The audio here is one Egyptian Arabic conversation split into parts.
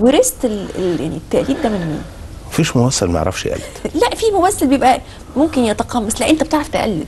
ورثت ال... ال... يعني التقليد ده من مين؟ مفيش ممثل ما يعرفش يقلد لا في ممثل بيبقى ممكن يتقمص لا انت بتعرف تقلد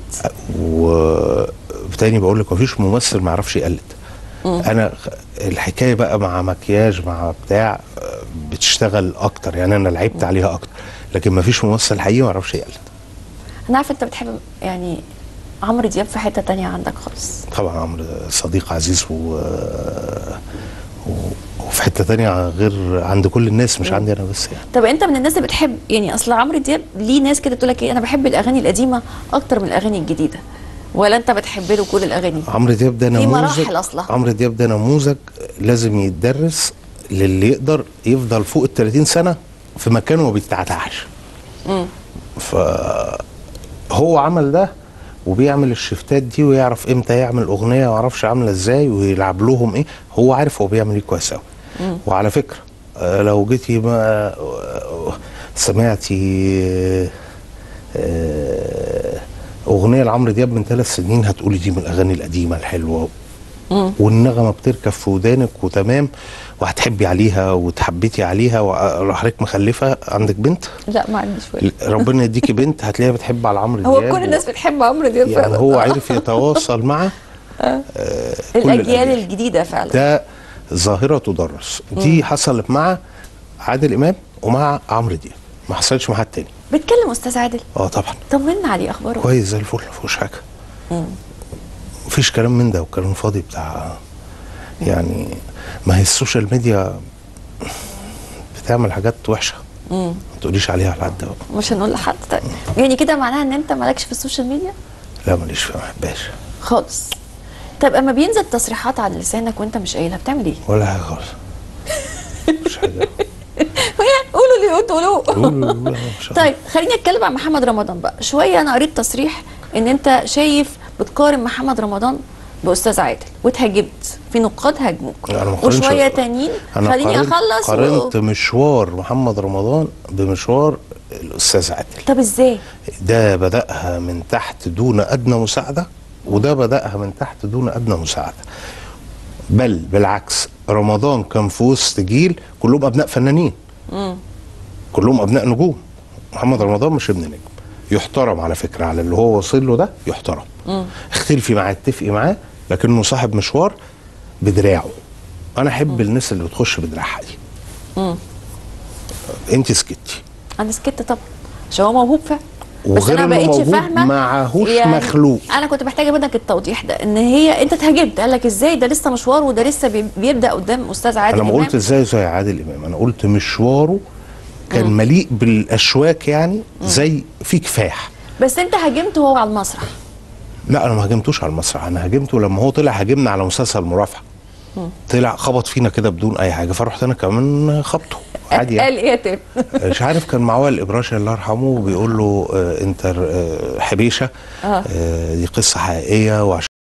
وتاني بقول لك مفيش ممثل ما يعرفش يقلد انا خ- الحكايه بقى مع مكياج مع بتاع آه، بتشتغل اكتر يعني انا لعبت عليها اكتر لكن مفيش ممثل حقيقي ما يعرفش يقلد انا عارفه انت بتحب يعني عمرو دياب في حته تانية عندك خالص طبعا عمرو صديق عزيز و... و... وفي حته تانية غير عند كل الناس مش عندي انا بس يعني طب انت من الناس اللي بتحب يعني اصل عمرو دياب ليه ناس كده تقول لك ايه انا بحب الاغاني القديمه اكتر من الاغاني الجديده ولا انت بتحب له كل الاغاني عمرو دياب ده في نموذج مراحل أصلها. عمرو دياب ده نموذج لازم يتدرس للي يقدر يفضل فوق ال 30 سنه في مكانه وما بيتعتعش فهو عمل ده وبيعمل الشفتات دي ويعرف امتى يعمل اغنيه ما يعرفش عامله ازاي ويلعب لهم ايه هو عارف هو بيعمل ايه كويس قوي وعلى فكره آه، لو جيتي ما سمعتي آه، آه، اغنيه لعمرو دياب من ثلاث سنين هتقولي دي من الاغاني القديمه الحلوه والنغمه بتركب في ودانك وتمام وهتحبي عليها وتحبيتي عليها وحضرتك مخلفه عندك بنت لا ما عنديش ولا ربنا يديكي بنت هتلاقيها بتحب على عمرو هو دياب كل الناس بتحب عمرو دياب يعني فعلا هو عرف يتواصل مع كل الاجيال الأجيال. الجديده فعلا ده ظاهره تدرس دي حصلت مع عادل امام ومع عمرو دياب ما حصلتش مع حد تاني بتكلم استاذ عادل اه طبعا طمنا عليه اخباره كويس زي الفل ما فيهوش حاجه مفيش كلام من ده وكلام فاضي بتاع يعني ما هي السوشيال ميديا بتعمل حاجات وحشه ما تقوليش عليها على حد بقى. مش هنقول لحد طيب يعني كده معناها ان انت مالكش في السوشيال ميديا لا ماليش فيها ما بحبهاش خالص طب اما بينزل تصريحات على لسانك وانت مش قايلها بتعمل ايه؟ ولا حاجه خالص مش حاجه قولوا اللي قلتوا قولوا- لا، مش حاجة. طيب خليني اتكلم عن محمد رمضان بقى شويه انا قريت تصريح ان انت شايف بتقارن محمد رمضان باستاذ عادل واتهاجمت في نقاد هاجموك أنا ما قارنش- وشويه تانيين انا خليني قارنت- اخلص قارنت و... مشوار محمد رمضان بمشوار الاستاذ عادل طب ازاي؟ ده بدأها من تحت دون أدنى مساعدة وده بدأها من تحت دون أدنى مساعدة بل بالعكس رمضان كان في وسط جيل كلهم أبناء فنانين كلهم أبناء نجوم محمد رمضان مش ابن نجم يحترم على فكرة على اللي هو وصل له ده يحترم اختلفي معاه اتفقي معاه لكنه صاحب مشوار بدراعه أنا أحب الناس اللي بتخش بدراعها دي أنت سكتي انا سكت طبعا عشان هو موهوب فعلا بس وغير انا إنه بقيتش موهوب فاهمه معهوش مخلوق. انا كنت محتاجه منك التوضيح ده ان هي انت اتهاجمت قال لك ازاي ده لسه مشوار وده لسه بي- بيبدا قدام استاذ عادل انا ما إمام. قلت ازاي زي عادل امام انا قلت مشواره كان مليء بالاشواك يعني زي في كفاح بس انت هاجمته وهو على المسرح لا انا ما هاجمتوش على المسرح انا هاجمته لما هو طلع هاجمنا على مسلسل مرافعه طلع خبط فينا كده بدون اي حاجه فرحت انا كمان خبطه عادي يعني. قال ايه يا تامر مش عارف كان معاه الابراشي الله يرحمه بيقول له آه انت آه حبيشه آه. آه دي قصه حقيقيه وعشان